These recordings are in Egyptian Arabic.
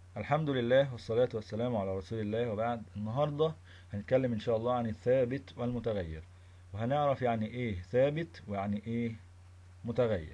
الحمد لله والصلاة والسلام على رسول الله وبعد النهاردة هنتكلم إن شاء الله عن الثابت والمتغير وهنعرف يعني إيه ثابت ويعني إيه متغير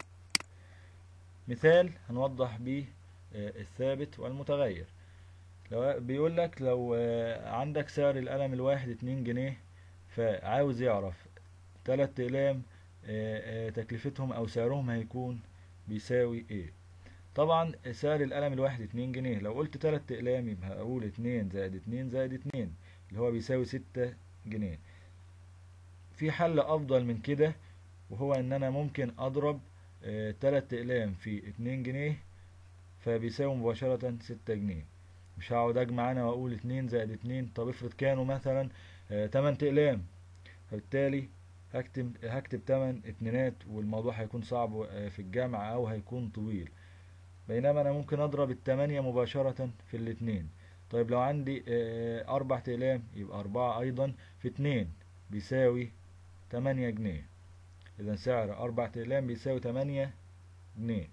مثال هنوضح بيه آه، الثابت والمتغير لو بيقول لك لو آه، عندك سعر القلم الواحد اتنين جنيه فعاوز يعرف تلات أقلام آه، تكلفتهم أو سعرهم هيكون بيساوي إيه طبعا سعر القلم الواحد اتنين جنيه لو قلت تلات اقلام يبقى اقول اتنين زائد اتنين زائد اتنين اللي هو بيساوي ستة جنيه في حل افضل من كده وهو ان انا ممكن اضرب اه تلات اقلام في اتنين جنيه فبيساوي مباشرة ستة جنيه مش هقعد اجمع انا واقول اتنين زائد اتنين طب افرض كانوا مثلا اه تمن اقلام فبالتالي هكتب هكتب تمن اتنينات والموضوع هيكون صعب اه في الجمع او هيكون طويل بينما انا ممكن اضرب التمانية مباشرة في الاتنين طيب لو عندي اربع اقلام يبقى اربعة ايضا في اتنين بيساوي تمانية جنيه اذا سعر اربع اقلام بيساوي تمانية جنيه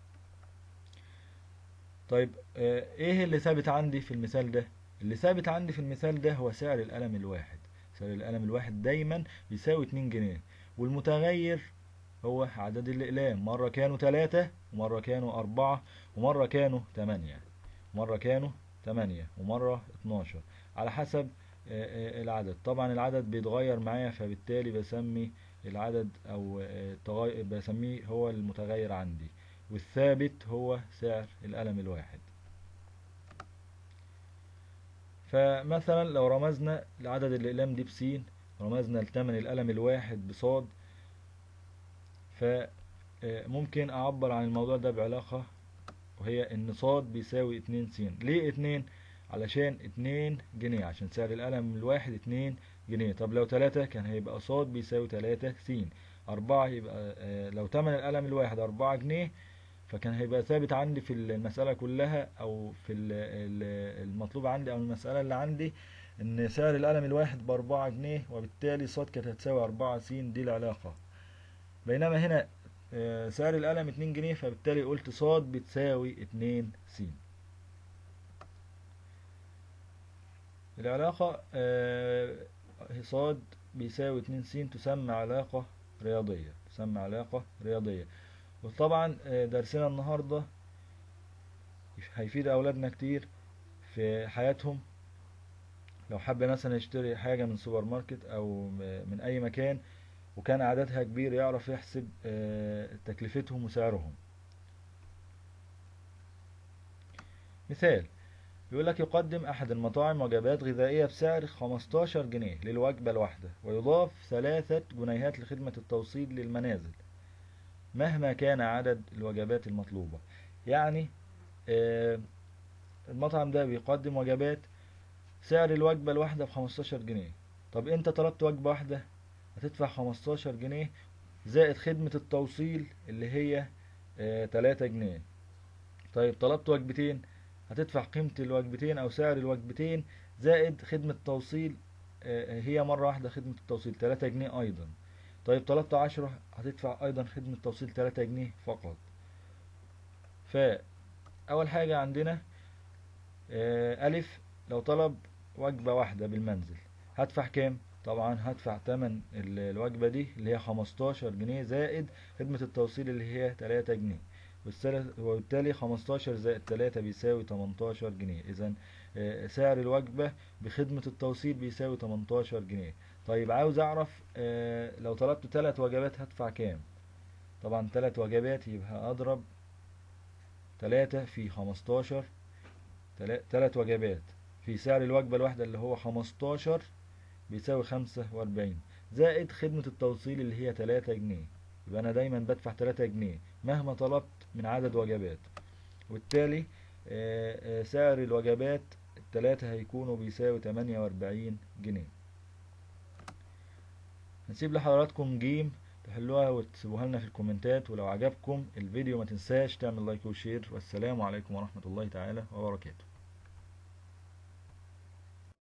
طيب ايه اللي ثابت عندي في المثال ده اللي ثابت عندي في المثال ده هو سعر القلم الواحد سعر القلم الواحد دايما بيساوي اتنين جنيه والمتغير هو عدد الأقلام مرة كانوا تلاتة ومرة كانوا أربعة ومرة كانوا تمانية مرة كانوا تمانية ومرة اتناشر على حسب العدد طبعا العدد بيتغير معايا فبالتالي بسمي العدد أو بسميه هو المتغير عندي والثابت هو سعر القلم الواحد فمثلا لو رمزنا لعدد الأقلام دي بسين رمزنا لتمن القلم الواحد بصاد فممكن اعبر عن الموضوع ده بعلاقة وهي ان صاد بيساوي اتنين س ليه اتنين علشان اتنين جنيه عشان سعر القلم الواحد اتنين جنيه طب لو تلاتة كان هيبقى صاد بيساوي تلاتة س اربعة يبقى لو تمن القلم الواحد اربعة جنيه فكان هيبقى ثابت عندي في المسألة كلها او في المطلوب عندي او المسألة اللي عندي ان سعر القلم الواحد باربعة جنيه وبالتالي صاد كانت هتساوي اربعة س دي العلاقة بينما هنا سعر القلم اتنين جنيه فبالتالي قلت صاد بتساوي اتنين س العلاقة صاد بيساوي اتنين س تسمى علاقة رياضية تسمى علاقة رياضية وطبعا درسنا النهاردة هيفيد أولادنا كتير في حياتهم لو حب مثلا يشتري حاجة من سوبر ماركت أو من أي مكان وكان عددها كبير يعرف يحسب تكلفتهم وسعرهم مثال يقول لك يقدم أحد المطاعم وجبات غذائية بسعر 15 جنيه للوجبة الواحدة ويضاف ثلاثة جنيهات لخدمة التوصيل للمنازل مهما كان عدد الوجبات المطلوبة يعني المطعم ده بيقدم وجبات سعر الوجبة الواحدة بخمستاشر جنيه طب انت طلبت وجبة واحدة هتدفع 15 جنيه زائد خدمة التوصيل اللي هي آه 3 جنيه طيب طلبت وجبتين هتدفع قيمة الوجبتين او سعر الوجبتين زائد خدمة توصيل آه هي مرة واحدة خدمة التوصيل 3 جنيه ايضا طيب طلبت 10 هتدفع ايضا خدمة توصيل 3 جنيه فقط فاول حاجة عندنا آه الف لو طلب وجبة واحدة بالمنزل هدفع كام طبعا هدفع تمن الوجبة دي اللي هي 15 جنيه زائد خدمة التوصيل اللي هي 3 جنيه وبالتالي 15 زائد 3 بيساوي 18 جنيه اذا سعر الوجبة بخدمة التوصيل بيساوي 18 جنيه طيب عاوز اعرف لو طلبت 3 وجبات هدفع كام طبعا 3 وجبات يبقى اضرب 3 في 15 3 وجبات في سعر الوجبة الواحدة اللي هو 15 بيساوي خمسة وأربعين زائد خدمة التوصيل اللي هي تلاتة جنيه يبقى أنا دايما بدفع تلاتة جنيه مهما طلبت من عدد وجبات وبالتالي سعر الوجبات التلاتة هيكونوا بيساوي تمانية وأربعين جنيه هنسيب لحضراتكم جيم تحلوها وتسيبوها لنا في الكومنتات ولو عجبكم الفيديو ما تنساش تعمل لايك وشير والسلام عليكم ورحمة الله تعالى وبركاته